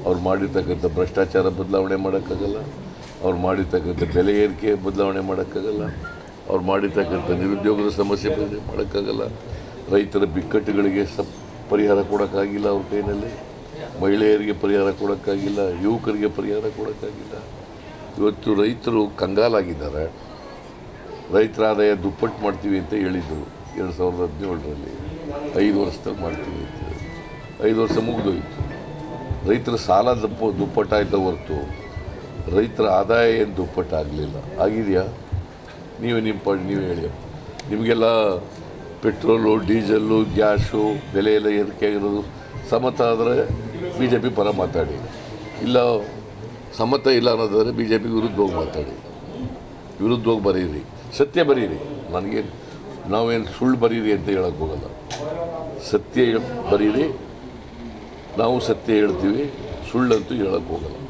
ಅವ್ರು ಮಾಡಿರ್ತಕ್ಕಂಥ ಭ್ರಷ್ಟಾಚಾರ ಬದಲಾವಣೆ ಮಾಡೋಕ್ಕಾಗಲ್ಲ ಅವ್ರು ಮಾಡಿರ್ತಕ್ಕಂಥ ಬೆಲೆ ಏರಿಕೆ ಬದಲಾವಣೆ ಮಾಡೋಕ್ಕಾಗಲ್ಲ ಅವ್ರು ಮಾಡಿರ್ತಕ್ಕಂಥ ನಿರುದ್ಯೋಗದ ಸಮಸ್ಯೆ ಬದಲಾವಣೆ ಮಾಡೋಕ್ಕಾಗಲ್ಲ ರೈತರ ಬಿಕ್ಕಟ್ಟುಗಳಿಗೆ ಸ ಪರಿಹಾರ ಕೊಡೋಕ್ಕಾಗಿಲ್ಲ ಅವ್ರ ಕೈನಲ್ಲಿ ಮಹಿಳೆಯರಿಗೆ ಪರಿಹಾರ ಕೊಡೋಕ್ಕಾಗಿಲ್ಲ ಯುವಕರಿಗೆ ಪರಿಹಾರ ಕೊಡೋಕ್ಕಾಗಿಲ್ಲ ಇವತ್ತು ರೈತರು ಕಂಗಾಲಾಗಿದ್ದಾರೆ ರೈತರ ಆದಾಯ ದುಪ್ಪಟ್ಟು ಮಾಡ್ತೀವಿ ಅಂತ ಹೇಳಿದರು ಎರಡು ಸಾವಿರದ ಹದಿನೇಳರಲ್ಲಿ ಐದು ವರ್ಷದಲ್ಲಿ ಮಾಡ್ತೀವಿ ಅಂತ ಹೇಳಿ. ಐದು ವರ್ಷ ಮುಗಿದೋಯ್ತು ರೈತರ ಸಾಲ ದಪ್ಪ ದುಪ್ಪಟ್ಟಾಯ್ತಾ ಹೊರತು ರೈತರ ಆದಾಯ ಏನು ದುಪ್ಪಟ್ಟಾಗಲಿಲ್ಲ ಆಗಿದೆಯಾ ನೀವೇ ನಿಮ್ಮ ಪಾಡಿ ನೀವೇ ಹೇಳಿ ನಿಮಗೆಲ್ಲ ಪೆಟ್ರೋಲು ಡೀಸೆಲ್ಲು ಗ್ಯಾಸು ಬೆಲೆ ಎಲ್ಲ ಏರಿಕೆ ಆಗಿರೋದು ಸಮತ ಆದರೆ ಬಿ ಜೆ ಪಿ ಪರ ಮಾತಾಡಿ ಇಲ್ಲ ಸಮತ ಇಲ್ಲ ಅನ್ನೋದಾದರೆ ಬಿ ಜೆ ಪಿ ವಿರುದ್ಧವಾಗಿ ಮಾತಾಡಿ ವಿರುದ್ಧವಾಗಿ ಬರೀರಿ ಸತ್ಯ ಬರೀರಿ ನನಗೇನು ನಾವೇನು ಸುಳ್ಳು ಬರೀರಿ ಅಂತ ಹೇಳಕ್ಕೆ ಹೋಗಲ್ಲ ಸತ್ಯ ಹೇಳ್- ಬರೀರಿ ನಾವು ಸತ್ಯ ಹೇಳ್ತೀವಿ ಸುಳ್ಳಂತೂ ಹೇಳಕ್ಕೆ ಹೋಗಲ್ಲ